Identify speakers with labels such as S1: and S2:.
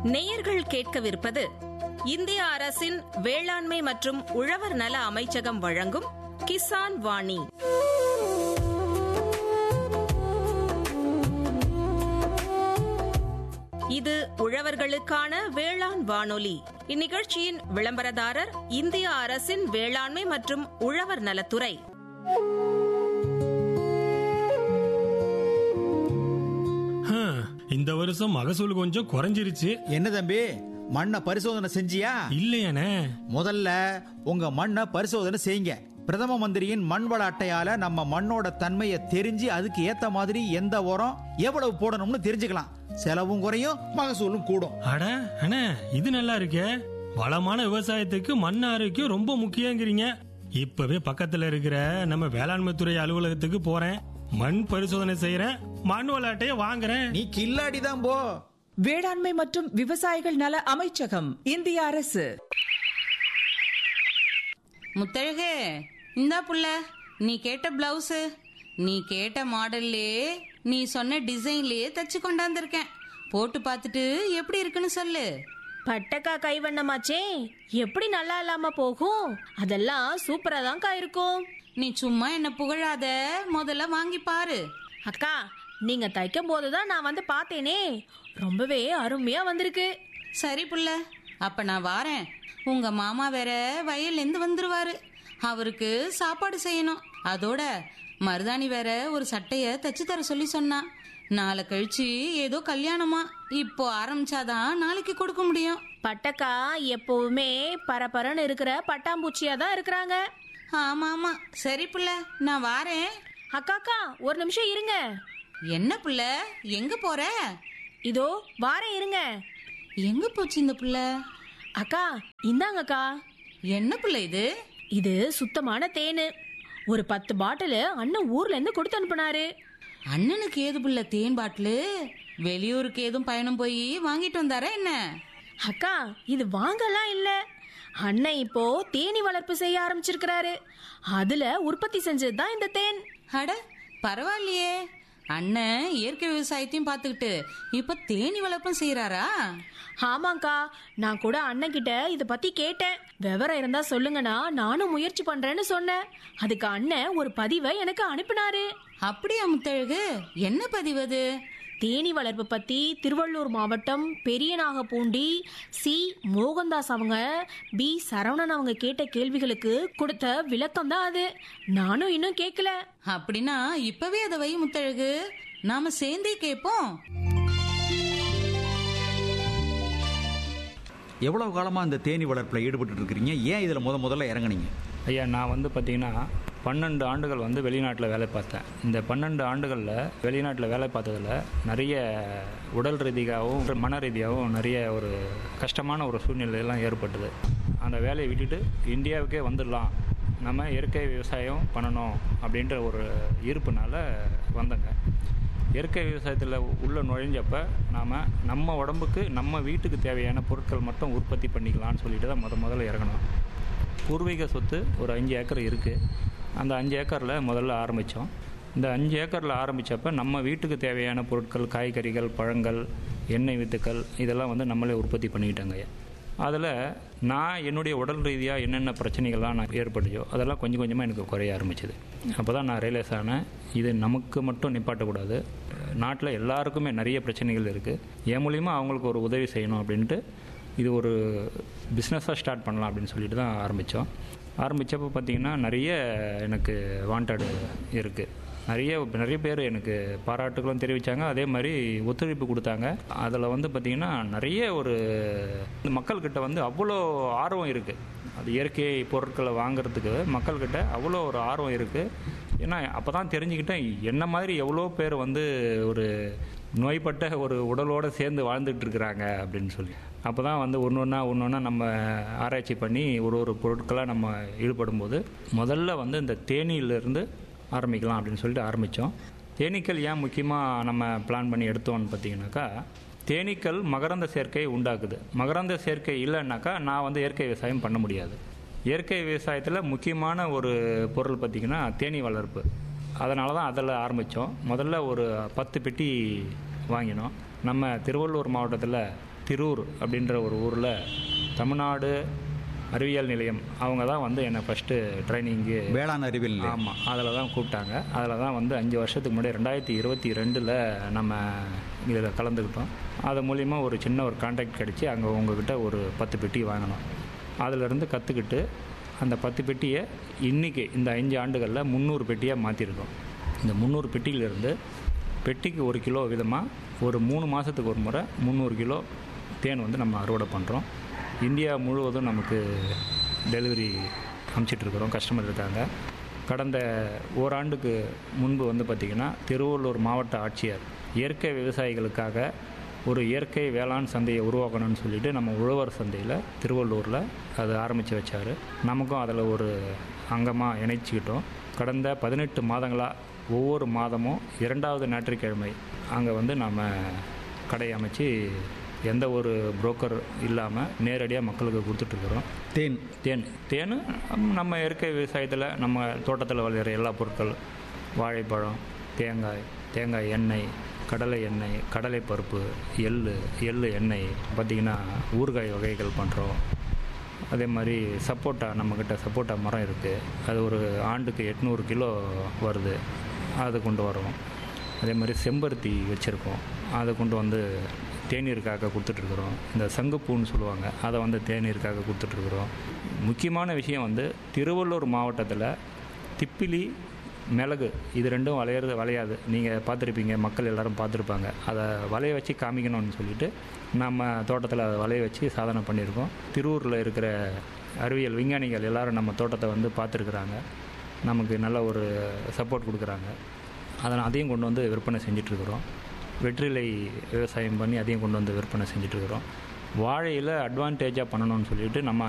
S1: நேயர்கள் கேட்கவிருப்பது இந்திய அரசின் வேளாண்மை மற்றும் உழவர் நல அமைச்சகம் வழங்கும் கிசான் வாணி இது உழவர்களுக்கான வேளாண் வானொலி இந்நிகழ்ச்சியின் விளம்பரதாரர் இந்திய அரசின் வேளாண்மை மற்றும் உழவர் நலத்துறை
S2: ஹம், இந்த வருஷம் மகசூல் கொஞ்சம் குறைஞ்சிருச்சு
S3: என்ன தம்பி மண்ணை பரிசோதனை செஞ்சியா
S2: இல்லையானே
S3: முதல்ல உங்க மண்ணை பரிசோதனை செய்யுங்க பிரதம மந்திரியின் மண் வள அட்டையால நம்ம மண்ணோட தன்மையை தெரிஞ்சு அதுக்கு ஏத்த மாதிரி எந்த உரம் எவ்வளவு போடணும்னு தெரிஞ்சுக்கலாம் செலவும் குறையும் மகசூலும் கூடும்
S2: அட அண்ணே இது நல்லா இருக்கே வளமான விவசாயத்துக்கு மண் ஆரோக்கியம் ரொம்ப முக்கியங்கிறீங்க இப்பவே பக்கத்துல இருக்கிற நம்ம வேளாண்மை துறை அலுவலகத்துக்கு போறேன் மண் பரிசோதனை செய்யறேன் மண் விளையாட்டைய வாங்குறேன்
S3: நீ கில்லாடி தான் போ
S4: வேளாண்மை மற்றும் விவசாயிகள் நல அமைச்சகம் இந்திய அரசு
S5: முத்தழகு இந்தா புள்ள நீ கேட்ட பிளவுஸ் நீ கேட்ட மாடல்லே நீ சொன்ன டிசைன்லயே தச்சு கொண்டாந்துருக்கேன் போட்டு பார்த்துட்டு எப்படி இருக்குன்னு சொல்லு
S6: பட்டக்கா கைவண்ணமாச்சே எப்படி நல்லா இல்லாம போகும் அதெல்லாம் சூப்பரா தான்க்கா இருக்கும்
S5: நீ சும்மா என்ன புகழாத முதல்ல வாங்கி பாரு
S6: அக்கா நீங்க தைக்கும் போதுதான் நான் வந்து பார்த்தேனே ரொம்பவே அருமையா வந்திருக்கு
S5: சரி புள்ள அப்ப நான் வாரேன் உங்க மாமா வேற வயல்ல இருந்து வந்துருவாரு அவருக்கு சாப்பாடு செய்யணும் அதோட மருதாணி வேற ஒரு சட்டைய தச்சு தர சொல்லி சொன்னான் நாளை கழிச்சு ஏதோ கல்யாணமா இப்போ ஆரம்பிச்சாதான் நாளைக்கு கொடுக்க முடியும்
S6: பட்டக்கா எப்பவுமே பரபரன்னு இருக்கிற பட்டாம்பூச்சியா தான் இருக்கிறாங்க
S5: ஆமா ஆமா சரி புள்ள நான் வாரேன்
S6: அக்காக்கா ஒரு நிமிஷம் இருங்க
S5: என்ன புள்ள எங்க போற
S6: இதோ வாரேன் இருங்க
S5: எங்க போச்சு இந்த புள்ள
S6: அக்கா இந்தாங்கக்கா
S5: என்ன புள்ள இது
S6: இது சுத்தமான தேனு ஒரு பத்து பாட்டில் அண்ணன் ஊர்ல இருந்து கொடுத்து அனுப்புனாரு
S5: அண்ணனுக்கு ஏது புள்ள தேன் பாட்டிலு வெளியூருக்கு ஏதும் பயணம் போய் வாங்கிட்டு வந்தாரா என்ன
S6: அக்கா இது வாங்கலாம் இல்ல அண்ணன் இப்போ தேனி வளர்ப்பு செய்ய ஆரம்பிச்சிருக்கிறாரு அதுல உற்பத்தி செஞ்சது தான் இந்த தேன்
S5: அட பரவாயில்லையே அண்ணன் இயற்கை விவசாயத்தையும் பார்த்துக்கிட்டு இப்ப தேனி வளர்ப்பும் செய்யறாரா
S6: ஆமாக்கா நான் கூட அண்ணன் கிட்ட இத பத்தி கேட்டேன் விவரம் இருந்தா சொல்லுங்கண்ணா நானும் முயற்சி பண்றேன்னு சொன்னேன் அதுக்கு அண்ணன் ஒரு பதிவை எனக்கு அனுப்பினாரு
S5: அப்படியா முத்தழகு என்ன பதிவு அது
S6: தேனி வளர்ப்பு பத்தி திருவள்ளூர் மாவட்டம் பெரியநாகப்பூண்டி சி மோகன்தாஸ் அவங்க பி சரவணன் அவங்க கேட்ட கேள்விகளுக்கு கொடுத்த விளக்கம் தான் அது நானும் இன்னும் கேட்கல
S5: அப்படின்னா இப்பவே அதை வை முத்தழகு நாம சேர்ந்தே கேட்போம்
S3: எவ்வளவு காலமா இந்த தேனி வளர்ப்புல ஈடுபட்டு இருக்கிறீங்க ஏன் இதுல முத முதல்ல இறங்குனீங்க
S7: ஐயா நான் வந்து பார்த்தீங்கன்னா பன்னெண்டு ஆண்டுகள் வந்து வெளிநாட்டில் வேலை பார்த்தேன் இந்த பன்னெண்டு ஆண்டுகளில் வெளிநாட்டில் வேலை பார்த்ததில் நிறைய உடல் ரீதியாகவும் மன ரீதியாகவும் நிறைய ஒரு கஷ்டமான ஒரு சூழ்நிலையெல்லாம் ஏற்பட்டது அந்த வேலையை விட்டுட்டு இந்தியாவுக்கே வந்துடலாம் நம்ம இயற்கை விவசாயம் பண்ணணும் அப்படின்ற ஒரு ஈர்ப்புனால வந்தேங்க இயற்கை விவசாயத்தில் உள்ள நுழைஞ்சப்ப நாம் நம்ம உடம்புக்கு நம்ம வீட்டுக்கு தேவையான பொருட்கள் மட்டும் உற்பத்தி பண்ணிக்கலாம்னு சொல்லிட்டு தான் முத முதல்ல இறங்கணும் பூர்வீக சொத்து ஒரு அஞ்சு ஏக்கர் இருக்குது அந்த அஞ்சு ஏக்கரில் முதல்ல ஆரம்பித்தோம் இந்த அஞ்சு ஏக்கரில் ஆரம்பித்தப்ப நம்ம வீட்டுக்கு தேவையான பொருட்கள் காய்கறிகள் பழங்கள் எண்ணெய் வித்துக்கள் இதெல்லாம் வந்து நம்மளே உற்பத்தி பண்ணிக்கிட்டாங்க அதில் நான் என்னுடைய உடல் ரீதியாக என்னென்ன பிரச்சனைகள்லாம் நான் ஏற்பட்டுச்சோ அதெல்லாம் கொஞ்சம் கொஞ்சமாக எனக்கு குறைய ஆரம்பிச்சது அப்போ தான் நான் ரியலைஸ் ஆனேன் இது நமக்கு மட்டும் நிப்பாட்டக்கூடாது நாட்டில் எல்லாருக்குமே நிறைய பிரச்சனைகள் இருக்குது என் மூலிமா அவங்களுக்கு ஒரு உதவி செய்யணும் அப்படின்ட்டு இது ஒரு பிஸ்னஸாக ஸ்டார்ட் பண்ணலாம் அப்படின்னு சொல்லிட்டு தான் ஆரம்பித்தோம் ஆரம்பித்தப்போ பார்த்திங்கன்னா நிறைய எனக்கு வாண்டட் இருக்குது நிறைய நிறைய பேர் எனக்கு பாராட்டுகளும் தெரிவித்தாங்க அதே மாதிரி ஒத்துழைப்பு கொடுத்தாங்க அதில் வந்து பார்த்திங்கன்னா நிறைய ஒரு மக்கள்கிட்ட வந்து அவ்வளோ ஆர்வம் இருக்குது அது இயற்கை பொருட்களை வாங்குறதுக்கு மக்கள்கிட்ட அவ்வளோ ஒரு ஆர்வம் இருக்குது ஏன்னா அப்போ தான் தெரிஞ்சுக்கிட்டேன் என்ன மாதிரி எவ்வளோ பேர் வந்து ஒரு நோய்பட்ட ஒரு உடலோடு சேர்ந்து வாழ்ந்துட்டு இருக்கிறாங்க அப்படின்னு சொல்லி அப்போ தான் வந்து ஒன்று ஒன்றா ஒன்று ஒன்றா நம்ம ஆராய்ச்சி பண்ணி ஒரு ஒரு பொருட்களாக நம்ம ஈடுபடும் போது முதல்ல வந்து இந்த தேனியிலிருந்து ஆரம்பிக்கலாம் அப்படின்னு சொல்லிட்டு ஆரம்பித்தோம் தேனீக்கள் ஏன் முக்கியமாக நம்ம பிளான் பண்ணி எடுத்தோம்னு பார்த்தீங்கன்னாக்கா தேனீக்கள் மகரந்த சேர்க்கை உண்டாக்குது மகரந்த சேர்க்கை இல்லைன்னாக்கா நான் வந்து இயற்கை விவசாயம் பண்ண முடியாது இயற்கை விவசாயத்தில் முக்கியமான ஒரு பொருள் பார்த்திங்கன்னா தேனீ வளர்ப்பு அதனால தான் அதில் ஆரம்பித்தோம் முதல்ல ஒரு பத்து பெட்டி வாங்கினோம் நம்ம திருவள்ளூர் மாவட்டத்தில் திருவூர் அப்படின்ற ஒரு ஊரில் தமிழ்நாடு அறிவியல் நிலையம் அவங்க தான் வந்து என்னை ஃபஸ்ட்டு ட்ரைனிங்கு
S3: வேளாண் அறிவியல் நிலையம்.
S7: ஆமாம் அதில் தான் கூப்பிட்டாங்க அதில் தான் வந்து அஞ்சு வருஷத்துக்கு முன்னாடி ரெண்டாயிரத்தி இருபத்தி ரெண்டில் நம்ம இதில் கலந்துக்கிட்டோம் அது மூலிமா ஒரு சின்ன ஒரு கான்டாக்ட் கிடச்சி அங்கே உங்ககிட்ட ஒரு பத்து பெட்டி வாங்கினோம் அதிலிருந்து கற்றுக்கிட்டு அந்த பத்து பெட்டியை இன்றைக்கி இந்த அஞ்சு ஆண்டுகளில் முந்நூறு பெட்டியாக மாற்றிருக்கோம் இந்த முந்நூறு பெட்டியிலிருந்து பெட்டிக்கு ஒரு கிலோ விதமாக ஒரு மூணு மாதத்துக்கு ஒரு முறை முந்நூறு கிலோ தேன் வந்து நம்ம அறுவடை பண்ணுறோம் இந்தியா முழுவதும் நமக்கு டெலிவரி அனுப்பிச்சிட்ருக்குறோம் கஸ்டமர் இருக்காங்க கடந்த ஓராண்டுக்கு முன்பு வந்து பார்த்திங்கன்னா திருவள்ளூர் மாவட்ட ஆட்சியர் இயற்கை விவசாயிகளுக்காக ஒரு இயற்கை வேளாண் சந்தையை உருவாக்கணும்னு சொல்லிட்டு நம்ம உழவர் சந்தையில் திருவள்ளூரில் அது ஆரம்பித்து வச்சார் நமக்கும் அதில் ஒரு அங்கமாக இணைச்சிக்கிட்டோம் கடந்த பதினெட்டு மாதங்களாக ஒவ்வொரு மாதமும் இரண்டாவது ஞாயிற்றுக்கிழமை அங்கே வந்து நம்ம கடை அமைச்சு எந்த ஒரு புரோக்கர் இல்லாமல் நேரடியாக மக்களுக்கு கொடுத்துட்ருக்குறோம்
S3: தேன்
S7: தேன் தேன் நம்ம இயற்கை விவசாயத்தில் நம்ம தோட்டத்தில் விளையிற எல்லா பொருட்கள் வாழைப்பழம் தேங்காய் தேங்காய் எண்ணெய் கடலை எண்ணெய் கடலை பருப்பு எள்ளு எள்ளு எண்ணெய் பார்த்திங்கன்னா ஊறுகாய் வகைகள் பண்ணுறோம் அதே மாதிரி சப்போட்டா நம்மக்கிட்ட சப்போட்டா மரம் இருக்குது அது ஒரு ஆண்டுக்கு எட்நூறு கிலோ வருது அது கொண்டு வரோம் அதே மாதிரி செம்பருத்தி வச்சுருக்கோம் அதை கொண்டு வந்து தேநீருக்காக கொடுத்துட்ருக்குறோம் இந்த சங்குப்பூன்னு சொல்லுவாங்க அதை வந்து தேநீருக்காக கொடுத்துட்ருக்குறோம் முக்கியமான விஷயம் வந்து திருவள்ளூர் மாவட்டத்தில் திப்பிலி மிளகு இது ரெண்டும் வளையிறது வளையாது நீங்கள் பார்த்துருப்பீங்க மக்கள் எல்லாரும் பார்த்துருப்பாங்க அதை வளைய வச்சு காமிக்கணும்னு சொல்லிட்டு நம்ம தோட்டத்தில் அதை வளைய வச்சு சாதனை பண்ணியிருக்கோம் திருவூரில் இருக்கிற அறிவியல் விஞ்ஞானிகள் எல்லாரும் நம்ம தோட்டத்தை வந்து பார்த்துருக்குறாங்க நமக்கு நல்ல ஒரு சப்போர்ட் கொடுக்குறாங்க அதை அதையும் கொண்டு வந்து விற்பனை செஞ்சிட்ருக்குறோம் வெற்றிலை விவசாயம் பண்ணி அதையும் கொண்டு வந்து விற்பனை செஞ்சிட்ருக்குறோம் வாழையில் அட்வான்டேஜாக பண்ணணும்னு சொல்லிட்டு நம்ம